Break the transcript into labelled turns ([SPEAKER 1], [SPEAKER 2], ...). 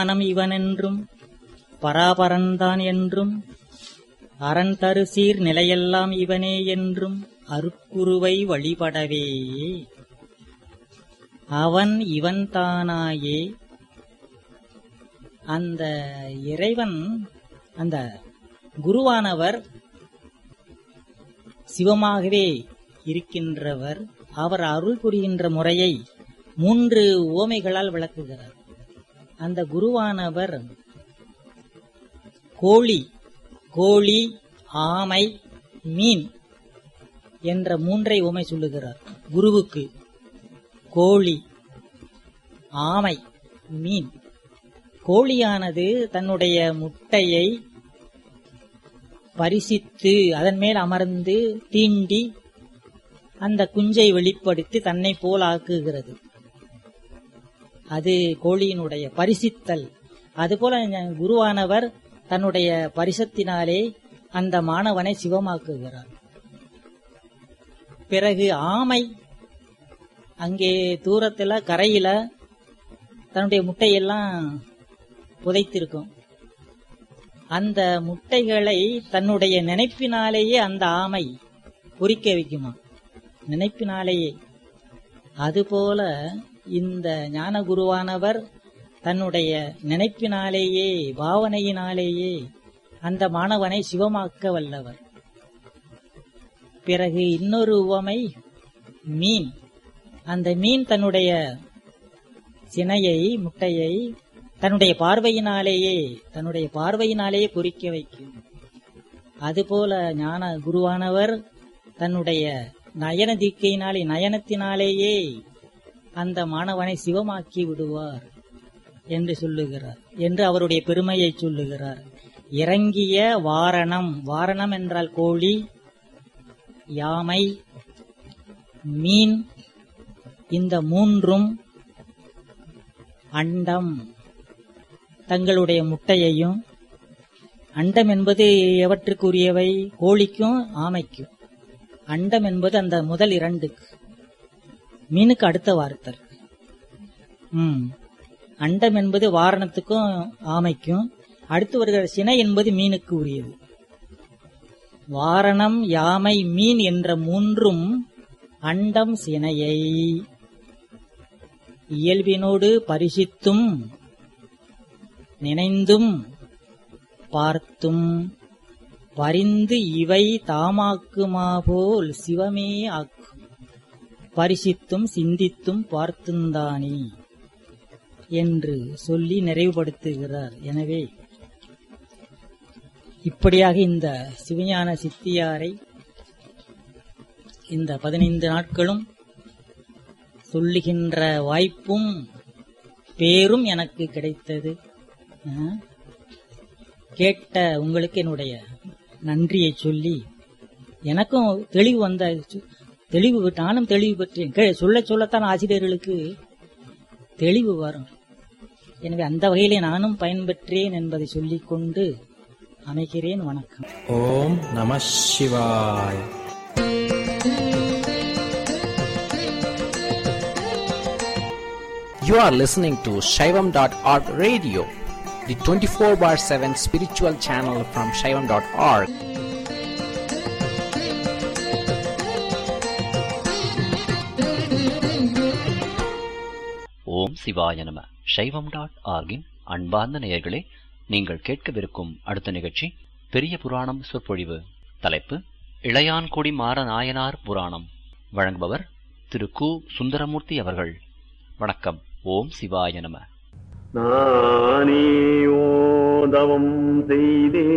[SPEAKER 1] ஞானம் இவனென்றும் பராபரன்தான் என்றும் அரண் தரு சீர் நிலையெல்லாம் இவனே என்றும் அருக்குருவை வழிபடவே அவன் இவன்தானாயே அந்த இறைவன் அந்த குருவானவர் சிவமாகவே இருக்கின்றவர் அவர் அருள் புரிகின்ற முறையை மூன்று ஓமைகளால் விளக்குகிறார் அந்த குருவானவர் கோழி கோழி ஆமை மீன் என்ற மூன்றை உமை சொல்லுகிறார் குருவுக்கு கோழி ஆமை மீன் கோழியானது தன்னுடைய முட்டையை பரிசித்து அதன் மேல் அமர்ந்து தீண்டி அந்த குஞ்சை வெளிப்படுத்தி தன்னை போல் ஆக்குகிறது அது கோழியினுடைய பரிசித்தல் அதுபோல குருவானவர் தன்னுடைய பரிசத்தினாலே அந்த மாணவனை சிவமாக்குகிறார் பிறகு ஆமை அங்கே தூரத்துல கரையில தன்னுடைய முட்டையெல்லாம் புதைத்திருக்கும் அந்த முட்டைகளை தன்னுடைய நினைப்பினாலேயே அந்த ஆமை பொறிக்க வைக்குமா நினைப்பினாலேயே அதுபோல இந்த ஞான குருவானவர் தன்னுடைய நினைப்பினாலேயே பாவனையினாலேயே அந்த மாணவனை சிவமாக்க வல்லவர் பிறகு இன்னொரு உவமை மீன் அந்த மீன் தன்னுடைய சினையை முட்டையை தன்னுடைய பார்வையினாலேயே தன்னுடைய பார்வையினாலேயே குறிக்க வைக்கும் அதுபோல ஞான குருவானவர் தன்னுடைய நயன தீக்கையினாலே நயனத்தினாலேயே அந்த மாணவனை சிவமாக்கி விடுவார் என்று சொல்லுகிறார் என்று அவருடைய பெருமையை சொல்லுகிறார் இறங்கிய வாரணம் வாரணம் என்றால் கோழி யாமை மீன் இந்த மூன்றும் அண்டம் தங்களுடைய முட்டையையும் அண்டம் என்பது எவற்றுக்குரியவை கோழிக்கும் ஆமைக்கும் அண்டம் என்பது அந்த முதல் இரண்டுக்கு மீனுக்கு அடுத்த வார்த்தை ம் அண்டம் என்பது வாரணத்துக்கும் ஆமைக்கும் அடுத்து வருகிற சினை என்பது மீனுக்கு உரியது வாரணம் யாமை மீன் என்ற மூன்றும் அண்டம் சினையை இயல்பினோடு பரிசித்தும் நினைந்தும் பார்த்தும் பரிந்து இவை தாமாக்குமா போல் சிவமே ஆக்கும் பரிசித்தும் சிந்தித்தும் பார்த்துந்தானே என்று சொல்லி நிறைவுபடுத்துகிறார் எனவே இப்படியாக இந்த சிவஞான சித்தியாரை இந்த பதினைந்து நாட்களும் சொல்லுகின்ற வாய்ப்பும் பேரும் எனக்கு கிடைத்தது கேட்ட உங்களுக்கு என்னுடைய நன்றியை சொல்லி எனக்கும் தெளிவு வந்த தெளிவு நானும் தெளிவு பெற்றேன் சொல்ல சொல்லத்தான் ஆசிரியர்களுக்கு தெளிவு வரும் எனவே அந்த வகையிலே நானும் பயன்பெற்றேன் என்பதை சொல்லிக்கொண்டு அமைகிறேன் வணக்கம்
[SPEAKER 2] ஓம் நம சிவாய் You are listening to Shaivam.org radio, the 24 bar 7 spiritual channel from Shaivam.org.
[SPEAKER 3] ஓம் சிவாய நம சைவம் டாட் ஆர்கின் அன்பார்ந்த நேயர்களே நீங்கள் கேட்கவிருக்கும் அடுத்த நிகழ்ச்சி பெரிய புராணம் சொற்பொழிவு தலைப்பு இளையான்குடி மாற நாயனார் புராணம் வழங்குபவர் திரு கு சுந்தரமூர்த்தி அவர்கள் வணக்கம் ஓம் சிவாய நம
[SPEAKER 4] நானேயோதவம் செய்தே